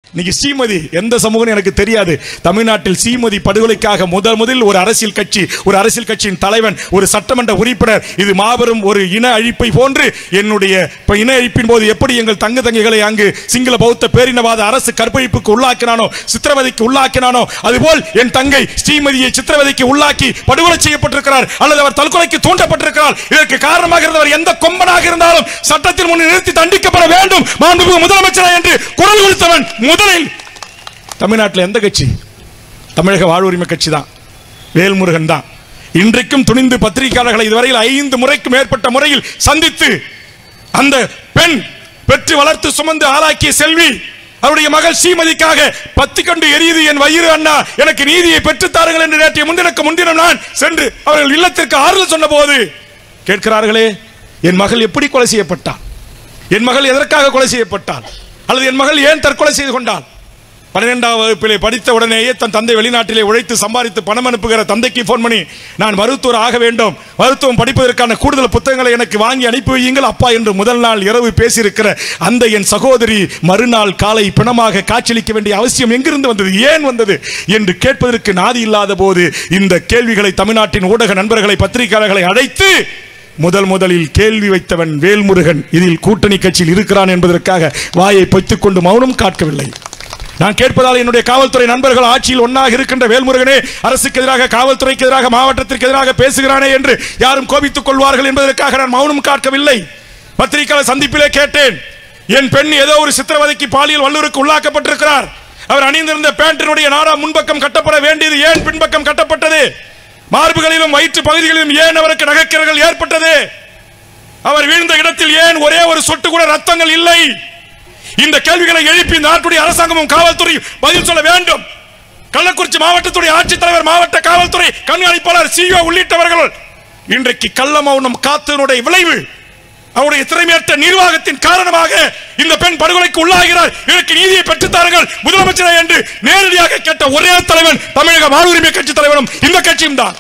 இன்னைக்கு ஸ்ரீமதி எந்த சமூகம் எனக்கு தெரியாது தமிழ்நாட்டில் ஸ்ரீமதி படுகொலைக்காக முதல் முதலில் ஒரு அரசியல் கட்சி ஒரு அரசியல் கட்சியின் தலைவன் ஒரு சட்டமன்ற உறுப்பினர் இது மாபெரும் ஒரு இன அழிப்பை போன்று என்னுடைய இப்ப இன அழிப்பின் போது எப்படி எங்கள் தங்க தங்கைகளை அங்கு சிங்கள பௌத்த பேரினவாத அரசு கற்பழிப்புக்கு உள்ளாக்கினானோ சித்திரவதைக்கு உள்ளாக்கினானோ அதுபோல் என் தங்கை ஸ்ரீமதியை சித்திரவதைக்கு உள்ளாக்கி படுகொலை செய்யப்பட்டிருக்கிறார் அல்லது அவர் தற்கொலைக்கு தூண்டப்பட்டிருக்கிறார் இதற்கு காரணமாக இருந்தவர் எந்த கொம்பனாக இருந்தாலும் சட்டத்தின் முன் நிறுத்தி தண்டிக்கப்பட வேண்டும் மாண்புமிகு முதலமைச்சர் என்று குரல் கொடுத்தவன் முதலில் தமிழ்நாட்டில் எந்த கட்சி தமிழக வாழ்வுரிமை கட்சி தான் வேல்முருகன் தான் இன்றைக்கும் துணிந்து பத்திரிகையாளர்களை இதுவரையில் ஐந்து முறைக்கு மேற்பட்ட முறையில் சந்தித்து அந்த பெண் பெற்று வளர்த்து சுமந்து ஆளாக்கிய செல்வி அவருடைய மகள் ஸ்ரீமதிக்காக பத்தி கொண்டு எரியுது என் வயிறு அண்ணா எனக்கு நீதியை பெற்றுத் தாருங்கள் என்று நேற்றைய முன்தினக்கு முன்தினம் நான் சென்று அவர்கள் இல்லத்திற்கு ஆறுதல் சொன்ன போது கேட்கிறார்களே என் மகள் எப்படி கொலை செய்யப்பட்டாள் என் மகள் எதற்காக கொலை செய்யப்பட்டாள் அல்லது என் மகள் ஏன் தற்கொலை செய்து கொண்டாள் பன்னிரெண்டாம் வகுப்பிலே படித்த உடனேயே தன் தந்தை வெளிநாட்டிலே உழைத்து சம்பாதித்து பணம் அனுப்புகிற தந்தைக்கு ஃபோன் பண்ணி நான் மருத்துவர் ஆக வேண்டும் மருத்துவம் படிப்பதற்கான கூடுதல் புத்தகங்களை எனக்கு வாங்கி அனுப்பி வையுங்கள் அப்பா என்று முதல் நாள் இரவு பேசியிருக்கிற அந்த என் சகோதரி மறுநாள் காலை பிணமாக காட்சியளிக்க வேண்டிய அவசியம் எங்கிருந்து வந்தது ஏன் வந்தது என்று கேட்பதற்கு நாதி இல்லாத போது இந்த கேள்விகளை தமிழ்நாட்டின் ஊடக நண்பர்களை பத்திரிகையாளர்களை அழைத்து முதல் முதலில் கேள்வி வைத்தவன் வேல்முருகன் இதில் கூட்டணி கட்சியில் இருக்கிறான் என்பதற்காக வாயை பொய்த்துக் கொண்டு மௌனம் காக்கவில்லை நான் கேட்பதால் என்னுடைய காவல்துறை நண்பர்கள் ஆட்சியில் ஒன்னாக இருக்கின்ற வேல்முருகனே அரசுக்கு எதிராக காவல்துறைக்கு எதிராக மாவட்டத்திற்கு எதிராக பேசுகிறானே என்று யாரும் கோபித்துக் கொள்வார்கள் என்பதற்காக நான் மௌனம் காக்கவில்லை பத்திரிகையாளர் சந்திப்பிலே கேட்டேன் என் பெண் ஏதோ ஒரு சித்திரவதைக்கு பாலியல் வல்லுருக்கு உள்ளாக்கப்பட்டிருக்கிறார் அவர் அணிந்திருந்த பேண்டினுடைய நாடா முன்பக்கம் கட்டப்பட வேண்டியது ஏன் பின்பக்கம் கட்டப்பட்டது மார்புகளிலும் வயிற்று பகுதிகளிலும் ஏன் அவருக்கு நகைக்கிறர்கள் ஏற்பட்டது அவர் வீழ்ந்த இடத்தில் ஏன் ஒரே ஒரு சொட்டு கூட ரத்தங்கள் இல்லை இந்த கேள்விகளை எழுப்பி இந்த நாட்டுடைய அரசாங்கமும் காவல்துறையும் பதில் சொல்ல வேண்டும் கள்ளக்குறிச்சி மாவட்டத்துடைய ஆட்சித்தலைவர் மாவட்ட காவல்துறை கண்காணிப்பாளர் சிஓ உள்ளிட்டவர்கள் இன்றைக்கு கள்ள மௌனம் காத்தனுடைய விளைவு அவருடைய திறமையற்ற நிர்வாகத்தின் காரணமாக இந்த பெண் படுகொலைக்கு உள்ளாகிறார் இதற்கு நீதியை பெற்றுத்தாருங்கள் முதலமைச்சரை என்று நேரடியாக கேட்ட ஒரே தலைவன் தமிழக வாழ்வுரிமை கட்சி தலைவனும் இந்த கட்சியும் தான்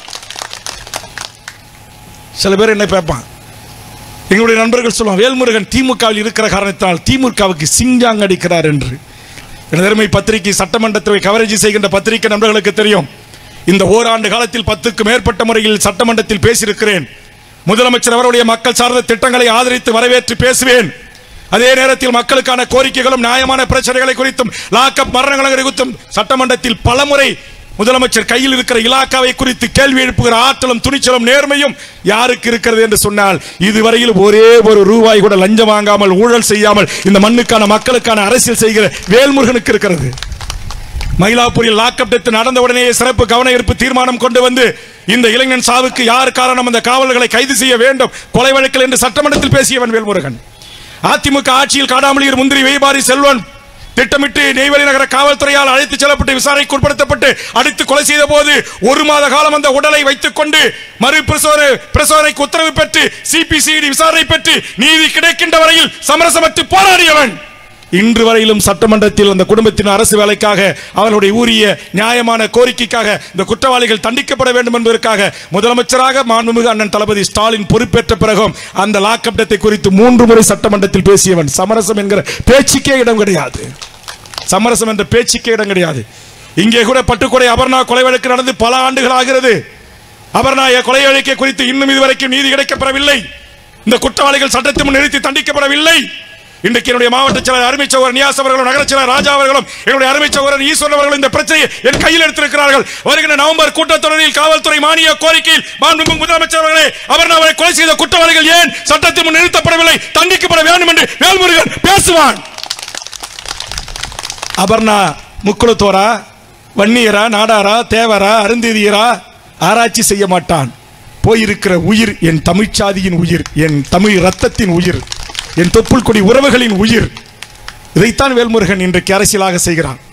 சில பேர் என்ன கேட்பான் எங்களுடைய நண்பர்கள் சொல்லுவாங்க வேல்முருகன் திமுகவில் இருக்கிற காரணத்தினால் திமுகவுக்கு சிங்காங் அடிக்கிறார் என்று எனது அருமை பத்திரிகை சட்டமன்றத்தில் கவரேஜ் செய்கின்ற பத்திரிகை நண்பர்களுக்கு தெரியும் இந்த ஓராண்டு காலத்தில் பத்துக்கு மேற்பட்ட முறையில் சட்டமன்றத்தில் பேசியிருக்கிறேன் முதலமைச்சர் அவருடைய மக்கள் சார்ந்த திட்டங்களை ஆதரித்து வரவேற்று பேசுவேன் அதே நேரத்தில் மக்களுக்கான கோரிக்கைகளும் நியாயமான பிரச்சனைகளை குறித்தும் லாக்அப் மரணங்களை குறித்தும் சட்டமன்றத்தில் பலமுறை முதலமைச்சர் கையில் இருக்கிற இலாக்காவை குறித்து கேள்வி எழுப்புகிற ஆற்றலும் துணிச்சலும் நேர்மையும் யாருக்கு இருக்கிறது என்று சொன்னால் இதுவரையில் ஒரே ஒரு ரூபாய் கூட லஞ்சம் வாங்காமல் ஊழல் செய்யாமல் இந்த மண்ணுக்கான மக்களுக்கான அரசியல் செய்கிற வேல்முருகனுக்கு இருக்கிறது மயிலாப்பூரில் லாக்அப் டெத் நடந்த உடனே சிறப்பு கவன ஈர்ப்பு தீர்மானம் கொண்டு வந்து இந்த இளைஞன் சாவுக்கு யார் காரணம் அந்த காவலர்களை கைது செய்ய வேண்டும் கொலை வழக்கில் என்று சட்டமன்றத்தில் பேசியவன் வேல்முருகன் அதிமுக ஆட்சியில் காடாமலியர் முந்திரி வெய்பாரி செல்வன் திட்டமிட்டு நெய்வேலி நகர காவல்துறையால் அழைத்து செல்லப்பட்டு விசாரணைக்கு உட்படுத்தப்பட்டு அடித்து கொலை செய்த போது ஒரு மாத காலம் அந்த உடலை வைத்துக் கொண்டு மறு பிரசோர பிரசோரைக்கு உத்தரவு பெற்று சிபிசிஐடி விசாரணை பெற்று நீதி கிடைக்கின்ற வரையில் சமரசமற்று போராடியவன் இன்று வரையிலும் சட்டமன்றத்தில் அந்த குடும்பத்தின் அரசு வேலைக்காக அவர்களுடைய ஊரிய நியாயமான கோரிக்கைக்காக இந்த குற்றவாளிகள் தண்டிக்கப்பட வேண்டும் என்பதற்காக முதலமைச்சராக மாண்புமிகு அண்ணன் தளபதி ஸ்டாலின் பொறுப்பேற்ற பிறகும் அந்த லாக்அப் டெத்தை குறித்து மூன்று முறை சட்டமன்றத்தில் பேசியவன் சமரசம் என்கிற பேச்சுக்கே இடம் கிடையாது சமரசம் என்ற பேச்சுக்கே இடம் கிடையாது இங்கே கூட பட்டுக்கொடை அபர்ணா கொலை வழக்கு நடந்து பல ஆண்டுகள் ஆகிறது அபர்ணா கொலை வழக்கை குறித்து இன்னும் இதுவரைக்கும் நீதி கிடைக்கப்பெறவில்லை இந்த குற்றவாளிகள் சட்டத்தின் முன் நிறுத்தி தண்டிக்கப்படவில்லை இன்றைக்கு என்னுடைய மாவட்ட செயலர் அருமை சகோதரர் நியாஸ் அவர்களும் நகர செயலர் ராஜா அவர்களும் என்னுடைய அருமை சகோதரர் ஈஸ்வரன் அவர்களும் இந்த பிரச்சனையை என் கையில் எடுத்திருக்கிறார்கள் வருகிற நவம்பர் கூட்டத்தொடரில் காவல்துறை மானிய கோரிக்கையில் மாண்புமிகு முதலமைச்சர் அவர்களே அவர் அவரை கொலை செய்த குற்றவாளிகள் ஏன் சட்டத்தின் முன் நிறுத்தப்படவில்லை தண்டிக்கப்பட வேண்டும் என்று வேல்முருகன் பேசுவான் அபர்ணா முக்குளத்தோரா வன்னியரா நாடாரா தேவரா அருந்ததியரா ஆராய்ச்சி செய்ய மாட்டான் போயிருக்கிற உயிர் என் தமிழ்ச்சாதியின் உயிர் என் தமிழ் ரத்தத்தின் உயிர் என் தொப்புள் கொடி உறவுகளின் உயிர் இதைத்தான் வேல்முருகன் இன்றைக்கு அரசியலாக செய்கிறான்